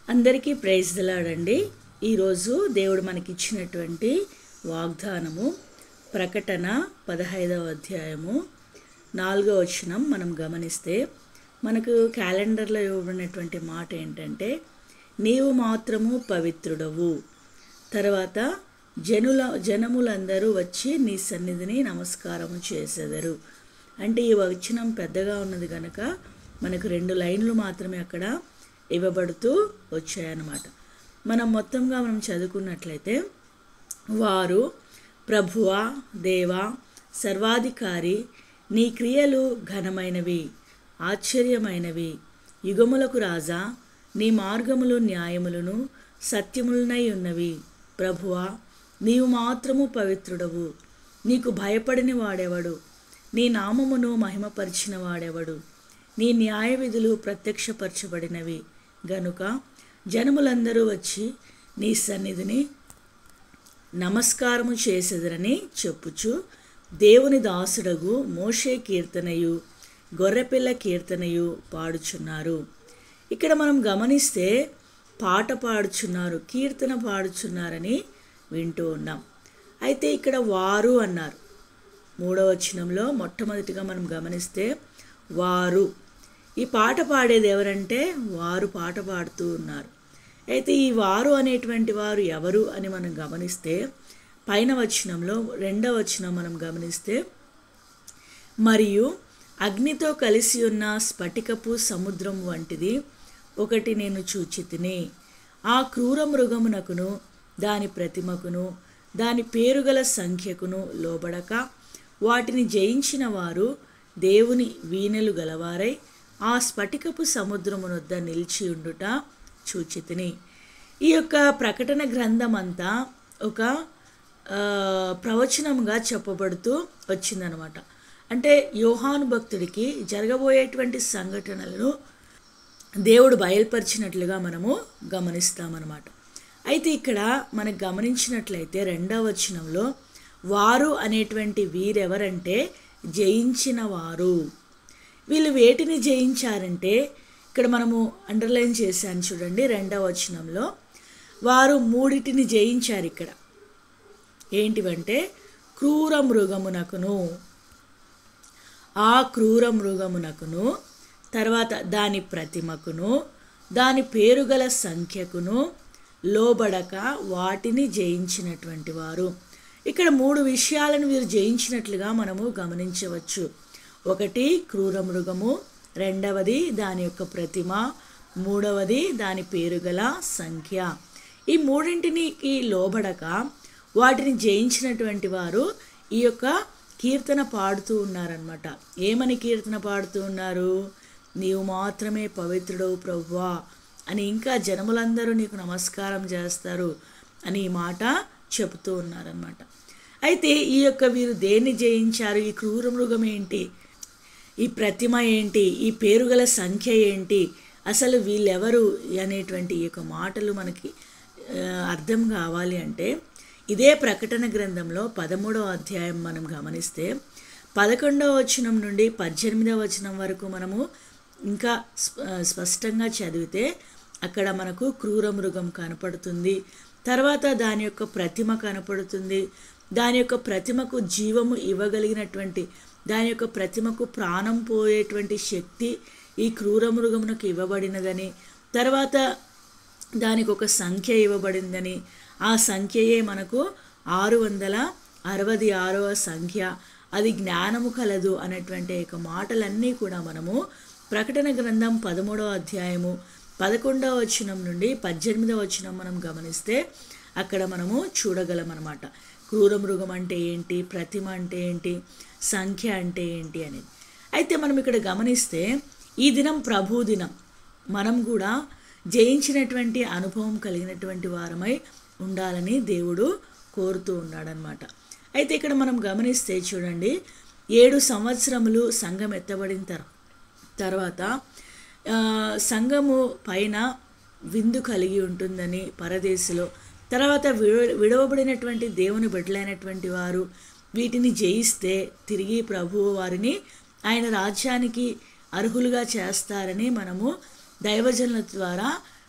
అందరికీ ప్రైజ్ దిలాడండి ఈరోజు దేవుడు మనకిచ్చినటువంటి వాగ్దానము ప్రకటన పదహైదవ అధ్యాయము నాలుగవ వచనం మనం గమనిస్తే మనకు క్యాలెండర్లో ఇవ్వబడినటువంటి మాట ఏంటంటే నీవు మాత్రము పవిత్రుడవు తర్వాత జనుల జనములందరూ వచ్చి నీ సన్నిధిని నమస్కారము చేసేదరు అంటే ఈ వచనం పెద్దగా ఉన్నది కనుక మనకు రెండు లైన్లు మాత్రమే అక్కడ ఇవ్వబడుతూ వచ్చాయన్నమాట మనం మొత్తంగా మనం చదువుకున్నట్లయితే వారు ప్రభువా దేవా సర్వాధికారి నీ క్రియలు ఘనమైనవి ఆశ్చర్యమైనవి యుగములకు రాజా నీ మార్గములు న్యాయములను సత్యములనై ఉన్నవి ప్రభువా నీవు మాత్రము పవిత్రుడవు నీకు భయపడిన వాడెవడు నీ నామమును మహిమపరిచిన వాడెవడు నీ న్యాయ విధులు ప్రత్యక్షపరచబడినవి గనుక జనములందరూ వచ్చి నీ సన్నిధిని నమస్కారము చేసేదరని చెప్పుచు దేవుని దాసుడగు మోషే కీర్తనయు గొర్రెపిల్ల కీర్తనయు పాడుచున్నారు ఇక్కడ మనం గమనిస్తే పాట పాడుచున్నారు కీర్తన పాడుచున్నారని వింటూ ఉన్నాం అయితే ఇక్కడ వారు అన్నారు మూడవ వచనంలో మొట్టమొదటిగా మనం గమనిస్తే వారు ఈ పాట పాడేది ఎవరంటే వారు పాట పాడుతూ ఉన్నారు అయితే ఈ వారు అనేటువంటి వారు ఎవరు అని మనం గమనిస్తే పైన వచనంలో రెండవ వచనం మనం గమనిస్తే మరియు అగ్నితో కలిసి ఉన్న స్ఫటికపు సముద్రం వంటిది ఒకటి నేను చూచి తిని ఆ క్రూర మృగమునకును దాని ప్రతిమకును దాని పేరుగల సంఖ్యకును లోబడక వాటిని జయించిన వారు దేవుని వీణెలు గలవారై ఆ స్ఫటికపు సముద్రమునొద్ద నిలిచి ఉండుట చూచితిని ఈ యొక్క ప్రకటన గ్రంథం అంతా ఒక ఆ, ప్రవచనంగా చెప్పబడుతూ వచ్చిందనమాట అంటే యోహాను భక్తుడికి జరగబోయేటువంటి సంఘటనలను దేవుడు బయలుపరిచినట్లుగా మనము గమనిస్తామన్నమాట అయితే ఇక్కడ మనకు గమనించినట్లయితే రెండవ వచనంలో వారు అనేటువంటి వీరెవరంటే జయించిన వారు వీళ్ళు వేటిని జయించారంటే ఇక్కడ మనము అండర్లైన్ చేశాను చూడండి రెండవ వచనంలో వారు మూడిటిని జయించారు ఇక్కడ ఏంటివంటే క్రూర మృగమునకును ఆ క్రూర మృగమునకును తర్వాత దాని ప్రతిమకును దాని పేరుగల సంఖ్యకును లోబడక వాటిని జయించినటువంటి వారు ఇక్కడ మూడు విషయాలను వీరు జయించినట్లుగా మనము గమనించవచ్చు ఒకటి క్రూర మృగము రెండవది దాని యొక్క ప్రతిమ మూడవది దాని పేరుగల సంఖ్య ఈ మూడింటికి లోబడక వాటిని జయించినటువంటి వారు ఈ యొక్క కీర్తన పాడుతూ ఉన్నారనమాట ఏమని కీర్తన పాడుతూ ఉన్నారు నీవు మాత్రమే పవిత్రుడవు ప్రభువా అని ఇంకా జనములందరూ నీకు నమస్కారం చేస్తారు అని ఈ మాట చెబుతూ ఉన్నారనమాట అయితే ఈ యొక్క వీరు దేన్ని జయించారు ఈ క్రూర మృగం ఏంటి ఈ ప్రతిమ ఏంటి ఈ పేరుగల సంఖ్య ఏంటి అసలు వీళ్ళెవరు అనేటువంటి ఈ యొక్క మాటలు మనకి ఆ, అర్థం కావాలి అంటే ఇదే ప్రకటన గ్రంథంలో పదమూడవ అధ్యాయం మనం గమనిస్తే పదకొండవ వచనం నుండి పద్దెనిమిదవ వచనం వరకు మనము ఇంకా స్ప- స్పష్టంగా చదివితే అక్కడ మనకు క్రూర మృగం కనపడుతుంది తర్వాత దాని యొక్క ప్రతిమ కనపడుతుంది దాని యొక్క ప్రతిమకు జీవము ఇవ్వగలిగినటువంటి దాని యొక్క ప్రతిమకు ప్రాణం పోయేటువంటి శక్తి ఈ క్రూర మృగమునకు ఇవ్వబడినదని తర్వాత దానికి ఒక సంఖ్య ఇవ్వబడిందని ఆ సంఖ్యయే మనకు ఆరు వందల అరవై ఆరవ సంఖ్య అది జ్ఞానము కలదు అనేటువంటి యొక్క మాటలన్నీ కూడా మనము ప్రకటన గ్రంథం పదమూడవ అధ్యాయము పదకొండవ వచనం నుండి పద్దెనిమిదవ వచనం మనం గమనిస్తే అక్కడ మనము చూడగలం అనమాట క్రూర మృగం అంటే ఏంటి ప్రతిమ అంటే ఏంటి సంఖ్య అంటే ఏంటి అనేది అయితే మనం ఇక్కడ గమనిస్తే ఈ దినం ప్రభు దినం మనం కూడా జయించినటువంటి అనుభవం కలిగినటువంటి వారమై ఉండాలని దేవుడు కోరుతూ ఉన్నాడనమాట అయితే ఇక్కడ మనం గమనిస్తే చూడండి ఏడు సంవత్సరములు సంఘం ఎత్తబడిన తర్ తర్వాత ఆ, సంఘము పైన విందు కలిగి ఉంటుందని పరదేశిలో తర్వాత విడ విడవబడినటువంటి దేవుని బిడ్డలైనటువంటి వారు వీటిని జయిస్తే తిరిగి ప్రభువు వారిని ఆయన రాజ్యానికి అర్హులుగా చేస్తారని మనము దైవజనుల ద్వారా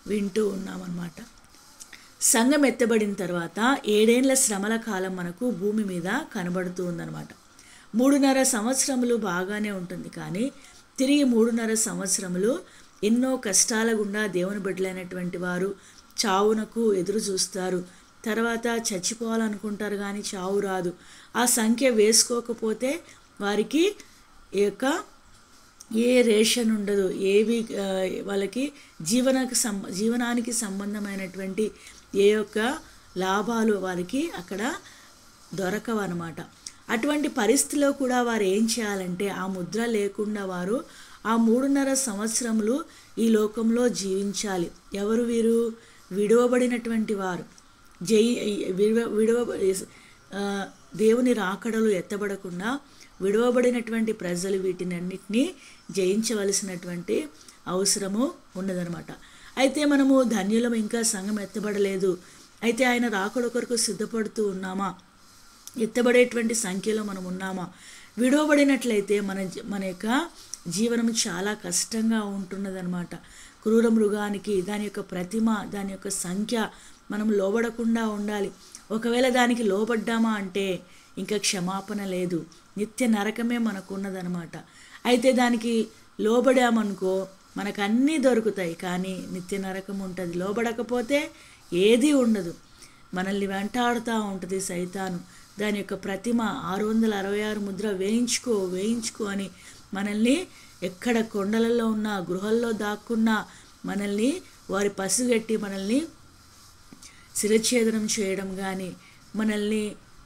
వింటూ ఉన్నామన్నమాట సంఘం ఎత్తబడిన తర్వాత ఏడేండ్ల శ్రమల కాలం మనకు భూమి మీద కనబడుతూ ఉందన్నమాట మూడున్నర సంవత్సరములు బాగానే ఉంటుంది కానీ తిరిగి మూడున్నర సంవత్సరములు ఎన్నో కష్టాల గుండా దేవుని బిడ్డలైనటువంటి వారు చావునకు ఎదురు చూస్తారు తర్వాత చచ్చిపోవాలనుకుంటారు కానీ చావు రాదు ఆ సంఖ్య వేసుకోకపోతే వారికి ఈ యొక్క ఏ రేషన్ ఉండదు ఏవి ఆ, వాళ్ళకి జీవనకు సం జీవనానికి సంబంధమైనటువంటి ఏ యొక్క లాభాలు వారికి అక్కడ దొరకవు అనమాట అటువంటి పరిస్థితిలో కూడా వారు ఏం చేయాలంటే ఆ ముద్ర లేకుండా వారు ఆ మూడున్నర సంవత్సరములు ఈ లోకంలో జీవించాలి ఎవరు వీరు విడవబడినటువంటి వారు జై విడవ విడవ ఆ, దేవుని రాకడలు ఎత్తబడకుండా విడవబడినటువంటి ప్రజలు వీటిని అన్నిటినీ జయించవలసినటువంటి అవసరము ఉన్నదనమాట అయితే మనము ధన్యులం ఇంకా సంఘం ఎత్తబడలేదు అయితే ఆయన రాకడ కొరకు సిద్ధపడుతూ ఉన్నామా ఎత్తబడేటువంటి సంఖ్యలో మనం ఉన్నామా విడవబడినట్లయితే మన జీ- మన యొక్క జీవనం చాలా కష్టంగా ఉంటున్నదన్నమాట క్రూర మృగానికి దాని యొక్క ప్రతిమ దాని యొక్క సంఖ్య మనం లోబడకుండా ఉండాలి ఒకవేళ దానికి లోబడ్డామా అంటే ఇంకా క్షమాపణ లేదు నిత్య నరకమే మనకు ఉన్నదనమాట అయితే దానికి లోబడామనుకో మనకు అన్నీ దొరుకుతాయి కానీ నిత్య నరకం ఉంటుంది లోబడకపోతే ఏదీ ఉండదు మనల్ని వెంటాడుతూ ఉంటుంది సైతాను దాని యొక్క ప్రతిమ ఆరు వందల అరవై ఆరు ముద్ర వేయించుకో వేయించుకో అని మనల్ని ఎక్కడ కొండలలో ఉన్నా గృహల్లో దాక్కున్నా మనల్ని వారి పసిగట్టి మనల్ని శిరఛేదనం చేయడం కానీ మనల్ని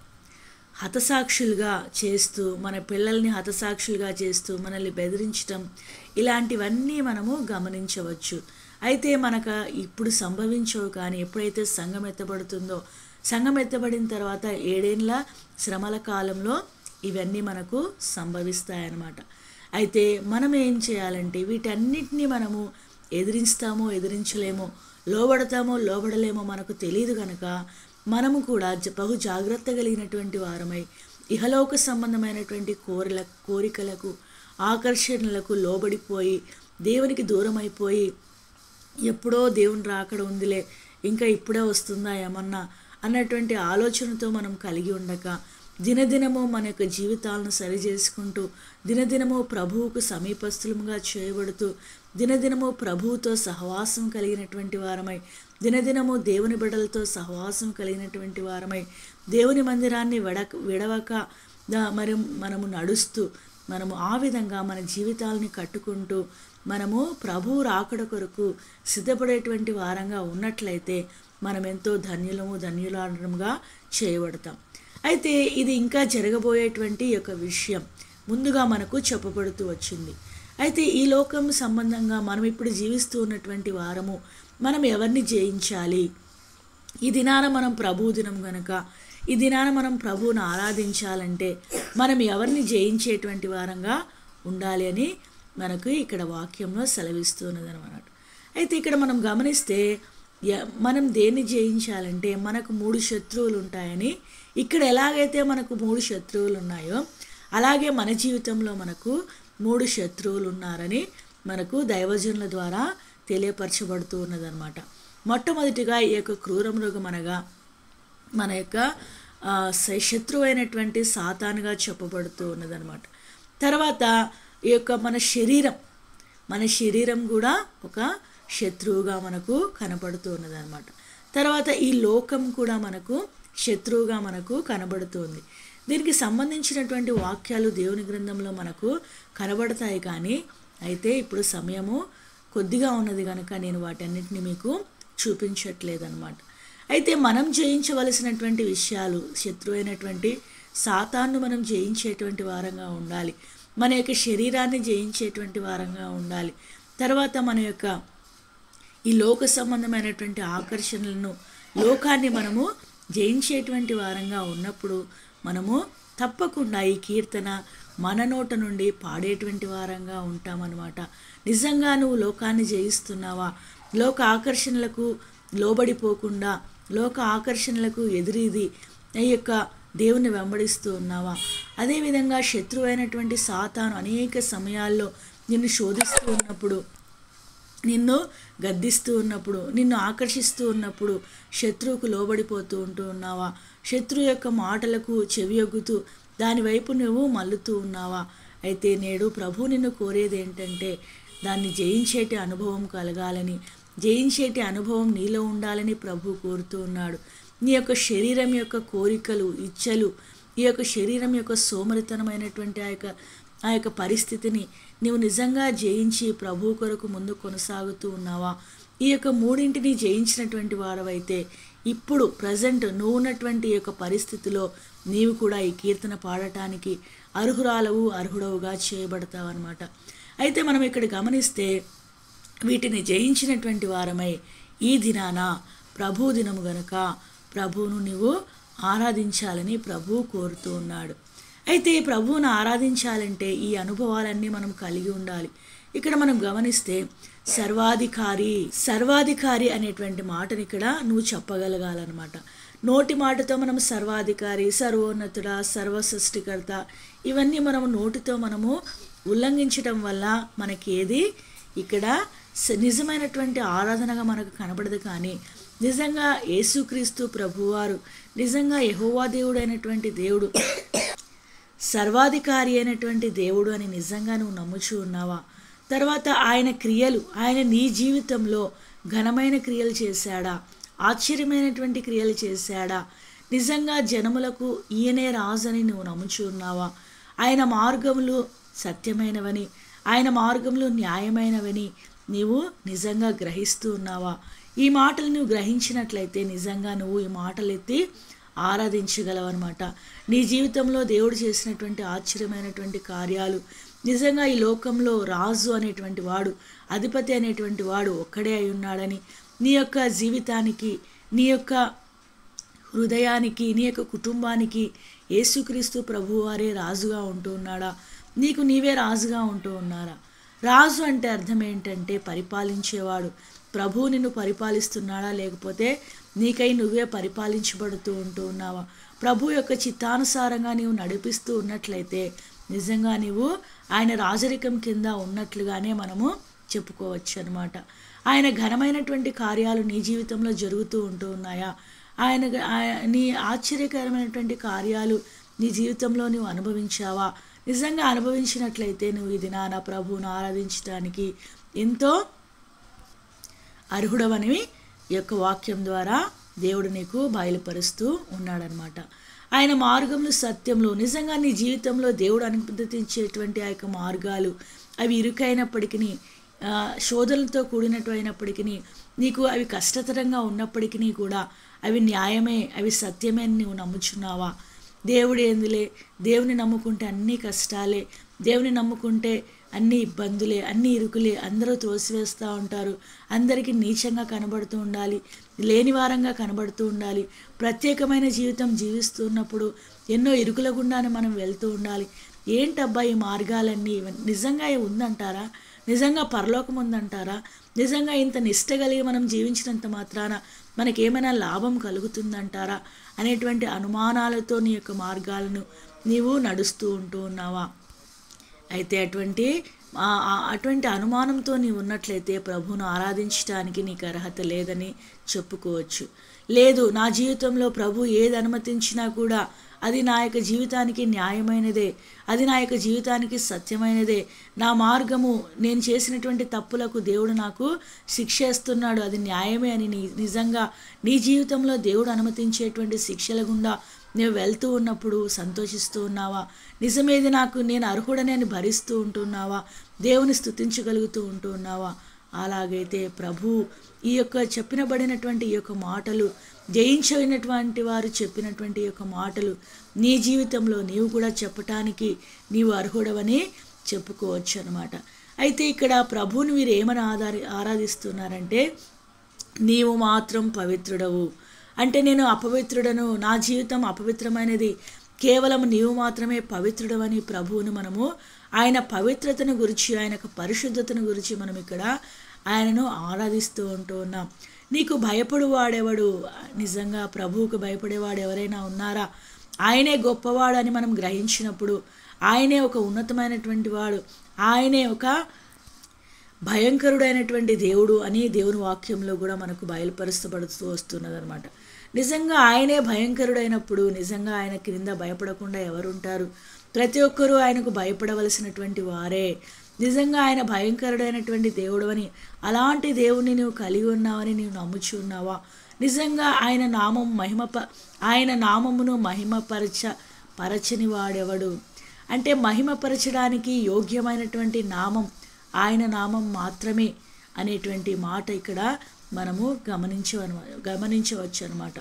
హతసాక్షులుగా చేస్తూ మన పిల్లల్ని హతసాక్షులుగా చేస్తూ మనల్ని బెదిరించటం ఇలాంటివన్నీ మనము గమనించవచ్చు అయితే మనకు ఇప్పుడు సంభవించవు కానీ ఎప్పుడైతే సంఘం ఎత్తబడుతుందో సంఘం ఎత్తబడిన తర్వాత ఏడేళ్ళ శ్రమల కాలంలో ఇవన్నీ మనకు సంభవిస్తాయన్నమాట అయితే మనం ఏం చేయాలంటే వీటన్నిటిని మనము ఎదిరిస్తామో ఎదిరించలేమో లోబడతామో లోబడలేమో మనకు తెలియదు కనుక మనము కూడా జ- బహు జాగ్రత్త కలిగినటువంటి వారమై ఇహలోక సంబంధమైనటువంటి కోరిల కోరికలకు ఆకర్షణలకు లోబడిపోయి దేవునికి దూరం అయిపోయి ఎప్పుడో దేవుని రాకడ ఉందిలే ఇంకా ఇప్పుడే వస్తుందా ఏమన్నా అన్నటువంటి ఆలోచనతో మనం కలిగి ఉండక దినదినము మన యొక్క జీవితాలను సరి చేసుకుంటూ దినదినము ప్రభువుకు సమీపస్థులముగా చేయబడుతూ దినదినము ప్రభువుతో సహవాసం కలిగినటువంటి వారమై దినదినము దేవుని బిడ్డలతో సహవాసం కలిగినటువంటి వారమై దేవుని మందిరాన్ని విడక విడవక దా- మరి మనము నడుస్తూ మనము ఆ విధంగా మన జీవితాలని కట్టుకుంటూ మనము ప్రభు రాకడ కొరకు సిద్ధపడేటువంటి వారంగా ఉన్నట్లయితే మనం ఎంతో ధన్యులము ధన్యులముగా చేయబడతాం అయితే ఇది ఇంకా జరగబోయేటువంటి యొక్క విషయం ముందుగా మనకు చెప్పబడుతూ వచ్చింది అయితే ఈ లోకం సంబంధంగా మనం ఇప్పుడు జీవిస్తూ ఉన్నటువంటి వారము మనం ఎవరిని జయించాలి ఈ దినాన మనం ప్రభు దినం గనక ఈ దినాన మనం ప్రభువును ఆరాధించాలంటే మనం ఎవరిని జయించేటువంటి వారంగా ఉండాలి అని మనకు ఇక్కడ వాక్యంలో సెలవిస్తున్నది అనమాట అయితే ఇక్కడ మనం గమనిస్తే య- మనం దేన్ని జయించాలంటే మనకు మూడు శత్రువులు ఉంటాయని ఇక్కడ ఎలాగైతే మనకు మూడు శత్రువులు ఉన్నాయో అలాగే మన జీవితంలో మనకు మూడు శత్రువులు ఉన్నారని మనకు దైవజనుల ద్వారా తెలియపరచబడుతూ ఉన్నదన్నమాట మొట్టమొదటిగా ఈ యొక్క క్రూర మృగం అనగా మన యొక్క ఆ, స- శత్రువైనటువంటి సాతానుగా చెప్పబడుతూ ఉన్నదన్నమాట తర్వాత ఈ యొక్క మన శరీరం మన శరీరం కూడా ఒక శత్రువుగా మనకు కనబడుతూ ఉన్నదన్నమాట తర్వాత ఈ లోకం కూడా మనకు శత్రువుగా మనకు కనబడుతుంది దీనికి సంబంధించినటువంటి వాక్యాలు దేవుని గ్రంథంలో మనకు కనబడతాయి కానీ అయితే ఇప్పుడు సమయము కొద్దిగా ఉన్నది కనుక నేను వాటన్నిటిని మీకు చూపించట్లేదన్నమాట అయితే మనం జయించవలసినటువంటి విషయాలు శత్రువైనటువంటి సాతాన్ను మనం జయించేటువంటి వారంగా ఉండాలి మన యొక్క శరీరాన్ని జయించేటువంటి వారంగా ఉండాలి తర్వాత మన యొక్క ఈ లోక సంబంధమైనటువంటి ఆకర్షణలను లోకాన్ని మనము జయించేటువంటి వారంగా ఉన్నప్పుడు మనము తప్పకుండా ఈ కీర్తన మన నోట నుండి పాడేటువంటి వారంగా ఉంటామన్నమాట నిజంగా నువ్వు లోకాన్ని జయిస్తున్నావా లోక ఆకర్షణలకు లోబడిపోకుండా లోక ఆకర్షణలకు ఎదురీది ఈ యొక్క దేవుని వెంబడిస్తూ ఉన్నావా అదేవిధంగా శత్రువైనటువంటి సాతాను అనేక సమయాల్లో నిన్ను శోధిస్తూ ఉన్నప్పుడు నిన్ను గద్దిస్తూ ఉన్నప్పుడు నిన్ను ఆకర్షిస్తూ ఉన్నప్పుడు శత్రువుకు లోబడిపోతూ ఉంటూ ఉన్నావా శత్రువు యొక్క మాటలకు చెవియొగ్గుతూ దానివైపు నువ్వు మల్లుతూ ఉన్నావా అయితే నేడు ప్రభు నిన్ను కోరేది ఏంటంటే దాన్ని జయించేటి అనుభవం కలగాలని జయించేటి అనుభవం నీలో ఉండాలని ప్రభు కోరుతూ ఉన్నాడు నీ యొక్క శరీరం యొక్క కోరికలు ఇచ్చలు ఈ యొక్క శరీరం యొక్క సోమరితనమైనటువంటి ఆ యొక్క ఆ యొక్క పరిస్థితిని నీవు నిజంగా జయించి ప్రభు కొరకు ముందు కొనసాగుతూ ఉన్నావా ఈ యొక్క మూడింటిని జయించినటువంటి వాడవైతే ఇప్పుడు ప్రజెంట్ నువ్వు ఉన్నటువంటి ఈ యొక్క పరిస్థితిలో నీవు కూడా ఈ కీర్తన పాడటానికి అర్హురాలవు అర్హుడవుగా చేయబడతావు అనమాట అయితే మనం ఇక్కడ గమనిస్తే వీటిని జయించినటువంటి వారమై ఈ దినాన ప్రభు దినము గనుక ప్రభువును నీవు ఆరాధించాలని ప్రభు కోరుతూ ఉన్నాడు అయితే ప్రభువును ఆరాధించాలంటే ఈ అనుభవాలన్నీ మనం కలిగి ఉండాలి ఇక్కడ మనం గమనిస్తే సర్వాధికారి సర్వాధికారి అనేటువంటి మాటని ఇక్కడ నువ్వు చెప్పగలగాలన్నమాట నోటి మాటతో మనం సర్వాధికారి సర్వోన్నతుడ సర్వ సృష్టికర్త ఇవన్నీ మనము నోటితో మనము ఉల్లంఘించడం వల్ల మనకి ఏది ఇక్కడ స- నిజమైనటువంటి ఆరాధనగా మనకు కనబడదు కానీ నిజంగా యేసుక్రీస్తు ప్రభువారు నిజంగా యెహోవా దేవుడు అయినటువంటి దేవుడు సర్వాధికారి అయినటువంటి దేవుడు అని నిజంగా నువ్వు నమ్ముచూ ఉన్నావా తర్వాత ఆయన క్రియలు ఆయన నీ జీవితంలో ఘనమైన క్రియలు చేశాడా ఆశ్చర్యమైనటువంటి క్రియలు చేశాడా నిజంగా జనములకు ఈయనే రాజు అని నువ్వు నమ్ముచూ ఉన్నావా ఆయన మార్గములు సత్యమైనవని ఆయన మార్గములు న్యాయమైనవని నీవు నిజంగా గ్రహిస్తూ ఉన్నావా ఈ మాటలు నువ్వు గ్రహించినట్లయితే నిజంగా నువ్వు ఈ మాటలు ఎత్తి ఆరాధించగలవు అనమాట నీ జీవితంలో దేవుడు చేసినటువంటి ఆశ్చర్యమైనటువంటి కార్యాలు నిజంగా ఈ లోకంలో రాజు అనేటువంటి వాడు అధిపతి అనేటువంటి వాడు ఒక్కడే అయి ఉన్నాడని నీ యొక్క జీవితానికి నీ యొక్క హృదయానికి నీ యొక్క కుటుంబానికి యేసుక్రీస్తు ప్రభువారే రాజుగా ఉంటూ ఉన్నాడా నీకు నీవే రాజుగా ఉంటూ ఉన్నారా రాజు అంటే అర్థం ఏంటంటే పరిపాలించేవాడు ప్రభు నిన్ను పరిపాలిస్తున్నాడా లేకపోతే నీకై నువ్వే పరిపాలించబడుతూ ఉంటూ ఉన్నావా ప్రభు యొక్క చిత్తానుసారంగా నీవు నడిపిస్తూ ఉన్నట్లయితే నిజంగా నీవు ఆయన రాజరికం కింద ఉన్నట్లుగానే మనము చెప్పుకోవచ్చు అనమాట ఆయన ఘనమైనటువంటి కార్యాలు నీ జీవితంలో జరుగుతూ ఉంటూ ఉన్నాయా ఆయన ఆయ- నీ ఆశ్చర్యకరమైనటువంటి కార్యాలు నీ జీవితంలో నువ్వు అనుభవించావా నిజంగా అనుభవించినట్లయితే నువ్వు ఈ దినాన ప్రభువును ఆరాధించడానికి ఎంతో అర్హుడవని ఈ యొక్క వాక్యం ద్వారా దేవుడు నీకు బయలుపరుస్తూ ఉన్నాడనమాట ఆయన మార్గంలో సత్యంలో నిజంగా నీ జీవితంలో దేవుడు అనుమతించేటువంటి ఆ యొక్క మార్గాలు అవి ఇరుకైనప్పటికీ ఆ, శోధనలతో కూడినట్టు అయినప్పటికీ నీకు అవి కష్టతరంగా ఉన్నప్పటికీ కూడా అవి న్యాయమే అవి సత్యమే అని నువ్వు నమ్ముచున్నావా దేవుడు ఏందిలే దేవుని నమ్ముకుంటే అన్నీ కష్టాలే దేవుని నమ్ముకుంటే అన్ని ఇబ్బందులే అన్ని ఇరుకులే అందరూ తోసివేస్తూ ఉంటారు అందరికీ నీచంగా కనబడుతూ ఉండాలి లేని వారంగా కనబడుతూ ఉండాలి ప్రత్యేకమైన జీవితం జీవిస్తున్నప్పుడు ఎన్నో ఇరుకుల గుండానే మనం వెళ్తూ ఉండాలి ఏంటబ్బా ఈ మార్గాలన్నీ ఇవన్నీ నిజంగా ఇవి ఉందంటారా నిజంగా పరలోకం ఉందంటారా నిజంగా ఇంత నిష్ట కలిగి మనం జీవించినంత మాత్రాన మనకేమైనా లాభం కలుగుతుందంటారా అనేటువంటి అనుమానాలతో నీ యొక్క మార్గాలను నీవు నడుస్తూ ఉంటూ ఉన్నావా అయితే అటువంటి ఆ- ఆ- అటువంటి అనుమానంతో నీవు ఉన్నట్లయితే ప్రభువును ఆరాధించడానికి నీకు అర్హత లేదని చెప్పుకోవచ్చు లేదు నా జీవితంలో ప్రభు ఏది అనుమతించినా కూడా అది నా యొక్క జీవితానికి న్యాయమైనదే అది నా యొక్క జీవితానికి సత్యమైనదే నా మార్గము నేను చేసినటువంటి తప్పులకు దేవుడు నాకు శిక్ష ఇస్తున్నాడు అది న్యాయమే అని నీ నిజంగా నీ జీవితంలో దేవుడు అనుమతించేటువంటి శిక్షల గుండా నువ్వు వెళ్తూ ఉన్నప్పుడు సంతోషిస్తూ ఉన్నావా నిజమేది నాకు నేను అర్హుడని అని భరిస్తూ ఉంటున్నావా దేవుని స్థుతించగలుగుతూ ఉంటూ ఉన్నావా అలాగైతే ప్రభు ఈ యొక్క చెప్పినబడినటువంటి ఈ యొక్క మాటలు జయించైనటువంటి వారు చెప్పినటువంటి ఈ యొక్క మాటలు నీ జీవితంలో నీవు కూడా చెప్పటానికి నీవు అర్హుడవని చెప్పుకోవచ్చు అనమాట అయితే ఇక్కడ ప్రభువుని వీరు ఏమని ఆధారి ఆరాధిస్తున్నారంటే నీవు మాత్రం పవిత్రుడవు అంటే నేను అపవిత్రుడను నా జీవితం అపవిత్రమైనది కేవలం నీవు మాత్రమే పవిత్రుడవని ప్రభువును మనము ఆయన పవిత్రతను గురించి ఆయన యొక్క పరిశుద్ధతను గురించి మనం ఇక్కడ ఆయనను ఆరాధిస్తూ ఉంటూ ఉన్నాం నీకు భయపడు వాడెవడు నిజంగా ప్రభువుకు భయపడేవాడు ఎవరైనా ఉన్నారా ఆయనే గొప్పవాడని మనం గ్రహించినప్పుడు ఆయనే ఒక ఉన్నతమైనటువంటి వాడు ఆయనే ఒక భయంకరుడైనటువంటి దేవుడు అని దేవుని వాక్యంలో కూడా మనకు బయలుపరుస్తబడుతూ వస్తున్నదనమాట నిజంగా ఆయనే భయంకరుడైనప్పుడు నిజంగా ఆయన క్రింద భయపడకుండా ఎవరుంటారు ప్రతి ఒక్కరూ ఆయనకు భయపడవలసినటువంటి వారే నిజంగా ఆయన భయంకరుడైనటువంటి దేవుడు అని అలాంటి దేవుని నువ్వు కలిగి ఉన్నావని నీవు నమ్ముచు ఉన్నావా నిజంగా ఆయన నామం మహిమ ఆయన నామమును మహిమపరచ పరచని వాడెవడు అంటే మహిమపరచడానికి యోగ్యమైనటువంటి నామం ఆయన నామం మాత్రమే అనేటువంటి మాట ఇక్కడ మనము గమనించ గమనించవచ్చు అనమాట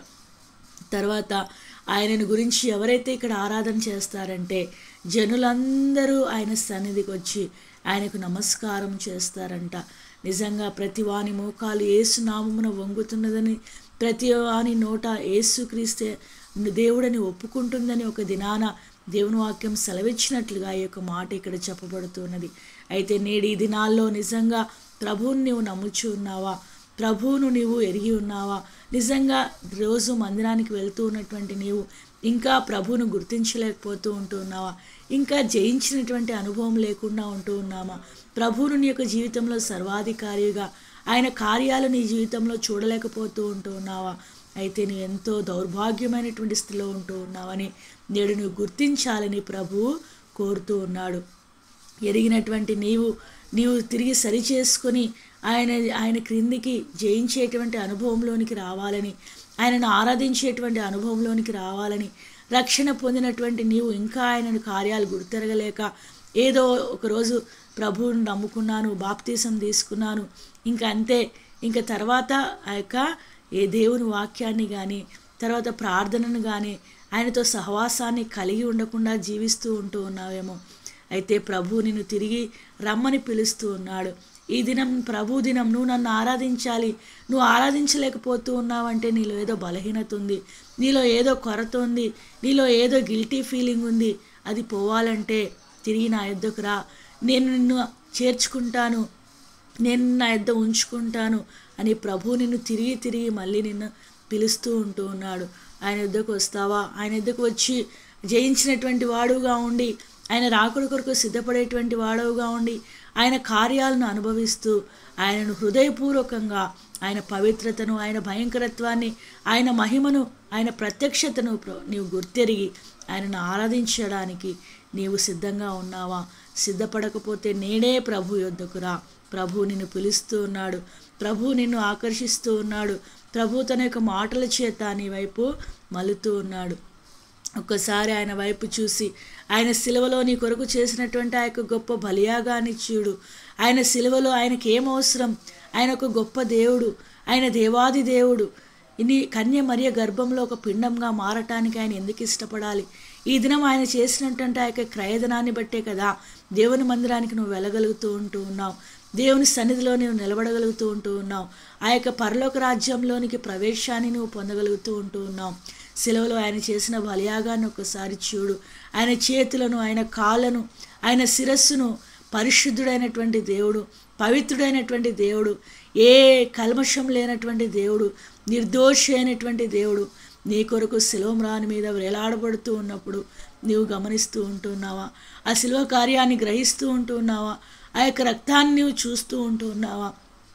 తర్వాత ఆయనను గురించి ఎవరైతే ఇక్కడ ఆరాధన చేస్తారంటే జనులందరూ ఆయన సన్నిధికి వచ్చి ఆయనకు నమస్కారం చేస్తారంట నిజంగా ప్రతి వాని మోకాలు ఏసు నామమున వంగుతున్నదని ప్రతి వాని నోట ఏసుక్రీస్తే దేవుడని ఒప్పుకుంటుందని ఒక దినాన దేవుని వాక్యం సెలవిచ్చినట్లుగా ఈ యొక్క మాట ఇక్కడ చెప్పబడుతున్నది అయితే నేడు ఈ దినాల్లో నిజంగా ప్రభువుని నీవు నమ్ముచు ఉన్నావా ప్రభువును నీవు ఎరిగి ఉన్నావా నిజంగా రోజు మందిరానికి వెళ్తూ ఉన్నటువంటి నీవు ఇంకా ప్రభువును గుర్తించలేకపోతూ ఉంటూ ఉన్నావా ఇంకా జయించినటువంటి అనుభవం లేకుండా ఉంటూ ఉన్నామా ప్రభువును నీ యొక్క జీవితంలో సర్వాధికారిగా ఆయన కార్యాలు నీ జీవితంలో చూడలేకపోతూ ఉంటూ ఉన్నావా అయితే నువ్వు ఎంతో దౌర్భాగ్యమైనటువంటి స్థితిలో ఉంటూ ఉన్నావని నేడు నువ్వు గుర్తించాలని ప్రభువు కోరుతూ ఉన్నాడు ఎరిగినటువంటి నీవు నీవు తిరిగి సరిచేసుకొని ఆయన ఆయన క్రిందికి జయించేటువంటి అనుభవంలోనికి రావాలని ఆయనను ఆరాధించేటువంటి అనుభవంలోనికి రావాలని రక్షణ పొందినటువంటి నీవు ఇంకా ఆయనను కార్యాలు గుర్తెరగలేక ఏదో ఒకరోజు ప్రభువును నమ్ముకున్నాను బాప్తీసం తీసుకున్నాను ఇంకా అంతే ఇంకా తర్వాత ఆ యొక్క ఏ దేవుని వాక్యాన్ని కానీ తర్వాత ప్రార్థనను కానీ ఆయనతో సహవాసాన్ని కలిగి ఉండకుండా జీవిస్తూ ఉంటూ ఉన్నావేమో అయితే ప్రభు నిన్ను తిరిగి రమ్మని పిలుస్తూ ఉన్నాడు ఈ దినం ప్రభు దినం నువ్వు నన్ను ఆరాధించాలి నువ్వు ఆరాధించలేకపోతూ ఉన్నావంటే నీలో ఏదో బలహీనత ఉంది నీలో ఏదో కొరత ఉంది నీలో ఏదో గిల్టీ ఫీలింగ్ ఉంది అది పోవాలంటే తిరిగి నా యొద్దకు రా నేను నిన్ను చేర్చుకుంటాను నేను నా యొద్ద ఉంచుకుంటాను అని ప్రభు నిన్ను తిరిగి తిరిగి మళ్ళీ నిన్ను పిలుస్తూ ఉంటూ ఉన్నాడు ఆయన యుద్ధకు వస్తావా ఆయన యుద్ధకు వచ్చి జయించినటువంటి వాడుగా ఉండి ఆయన రాకుడు కొరకు సిద్ధపడేటువంటి వాడవుగా ఉండి ఆయన కార్యాలను అనుభవిస్తూ ఆయనను హృదయపూర్వకంగా ఆయన పవిత్రతను ఆయన భయంకరత్వాన్ని ఆయన మహిమను ఆయన ప్రత్యక్షతను నీవు గుర్తెరిగి ఆయనను ఆరాధించడానికి నీవు సిద్ధంగా ఉన్నావా సిద్ధపడకపోతే నేనే ప్రభు యొద్దకు రా ప్రభు నిన్ను పిలుస్తూ ఉన్నాడు ప్రభు నిన్ను ఆకర్షిస్తూ ఉన్నాడు ప్రభు తన యొక్క మాటల చేత నీ వైపు మలుతూ ఉన్నాడు ఒక్కసారి ఆయన వైపు చూసి ఆయన సిలువలో నీ కొరకు చేసినటువంటి ఆ యొక్క గొప్ప బలియాగాన్ని చూడు ఆయన సిలువలో ఆయనకి ఏం అవసరం ఆయన ఒక గొప్ప దేవుడు ఆయన దేవాది దేవుడు ఇన్ని కన్య మరియ గర్భంలో ఒక పిండంగా మారటానికి ఆయన ఎందుకు ఇష్టపడాలి ఈ దినం ఆయన చేసినటువంటి ఆ యొక్క క్రయధనాన్ని బట్టే కదా దేవుని మందిరానికి నువ్వు వెళ్ళగలుగుతూ ఉంటూ ఉన్నావు దేవుని సన్నిధిలో నువ్వు నిలబడగలుగుతూ ఉంటూ ఉన్నావు ఆ యొక్క పరలోక రాజ్యంలోనికి ప్రవేశాన్ని నువ్వు పొందగలుగుతూ ఉంటూ ఉన్నావు సెలవులో ఆయన చేసిన బలియాగాన్ని ఒకసారి చూడు ఆయన చేతులను ఆయన కాళ్ళను ఆయన శిరస్సును పరిశుద్ధుడైనటువంటి దేవుడు పవిత్రుడైనటువంటి దేవుడు ఏ కల్మషం లేనటువంటి దేవుడు నిర్దోషి అయినటువంటి దేవుడు నీ కొరకు శిలోమ్రాని మీద వేలాడబడుతూ ఉన్నప్పుడు నీవు గమనిస్తూ ఉంటున్నావా ఆ శిలువ కార్యాన్ని గ్రహిస్తూ ఉంటున్నావా ఆ యొక్క రక్తాన్ని నీవు చూస్తూ ఉంటున్నావా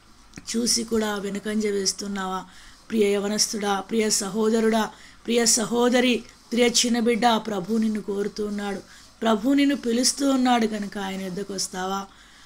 చూసి కూడా వెనుకంజ వేస్తున్నావా ప్రియ యవనస్తుడా ప్రియ సహోదరుడా ప్రియ సహోదరి ప్రియ చిన్నబిడ్డ ప్రభు నిన్ను కోరుతున్నాడు ప్రభు నిన్ను పిలుస్తూ ఉన్నాడు కనుక ఆయన యుద్ధకు వస్తావా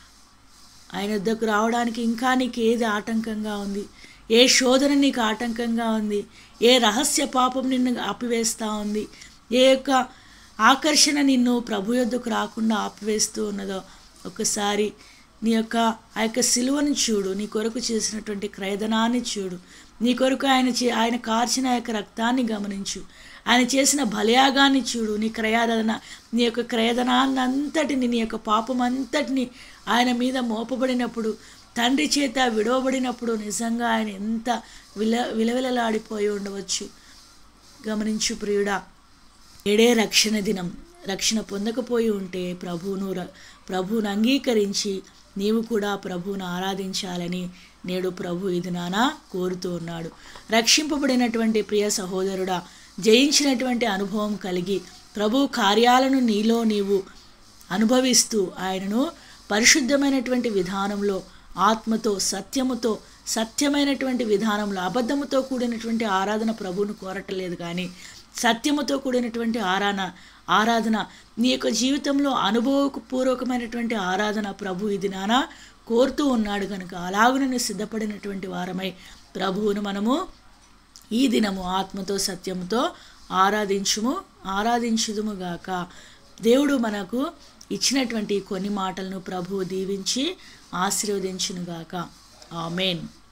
ఆయన యుద్ధకు రావడానికి ఇంకా నీకు ఏది ఆటంకంగా ఉంది ఏ శోధన నీకు ఆటంకంగా ఉంది ఏ రహస్య పాపం నిన్ను ఆపివేస్తూ ఉంది ఏ యొక్క ఆకర్షణ నిన్ను ప్రభు యొద్దకు రాకుండా ఆపివేస్తూ ఉన్నదో ఒకసారి నీ యొక్క ఆ యొక్క సిలువను చూడు నీ కొరకు చేసినటువంటి క్రయధనాన్ని చూడు నీ కొరకు ఆయన చే ఆయన కార్చిన యొక్క రక్తాన్ని గమనించు ఆయన చేసిన బలయాగాన్ని చూడు నీ క్రయాదన నీ యొక్క క్రయధనాన్ని అంతటిని నీ యొక్క పాపం అంతటిని ఆయన మీద మోపబడినప్పుడు తండ్రి చేత విడవబడినప్పుడు నిజంగా ఆయన ఎంత విల విలవిలలాడిపోయి ఉండవచ్చు గమనించు ప్రియుడా ఏడే రక్షణ దినం రక్షణ పొందకపోయి ఉంటే ప్రభువును ర- ప్రభువును అంగీకరించి నీవు కూడా ప్రభువును ఆరాధించాలని నేడు ప్రభు ఇది నానా కోరుతూ ఉన్నాడు రక్షింపబడినటువంటి ప్రియ సహోదరుడా జయించినటువంటి అనుభవం కలిగి ప్రభు కార్యాలను నీలో నీవు అనుభవిస్తూ ఆయనను పరిశుద్ధమైనటువంటి విధానంలో ఆత్మతో సత్యముతో సత్యమైనటువంటి విధానంలో అబద్ధముతో కూడినటువంటి ఆరాధన ప్రభువును కోరటలేదు కానీ సత్యముతో కూడినటువంటి ఆరాధన ఆరాధన నీ యొక్క జీవితంలో అనుభవపూర్వకమైనటువంటి ఆరాధన ప్రభు ఇది నానా కోరుతూ ఉన్నాడు కనుక అలాగునని సిద్ధపడినటువంటి వారమై ప్రభువును మనము ఈ దినము ఆత్మతో సత్యముతో ఆరాధించుము ఆరాధించుదుము గాక దేవుడు మనకు ఇచ్చినటువంటి కొన్ని మాటలను ప్రభువు దీవించి ఆశీర్వదించునుగాక ఆమెన్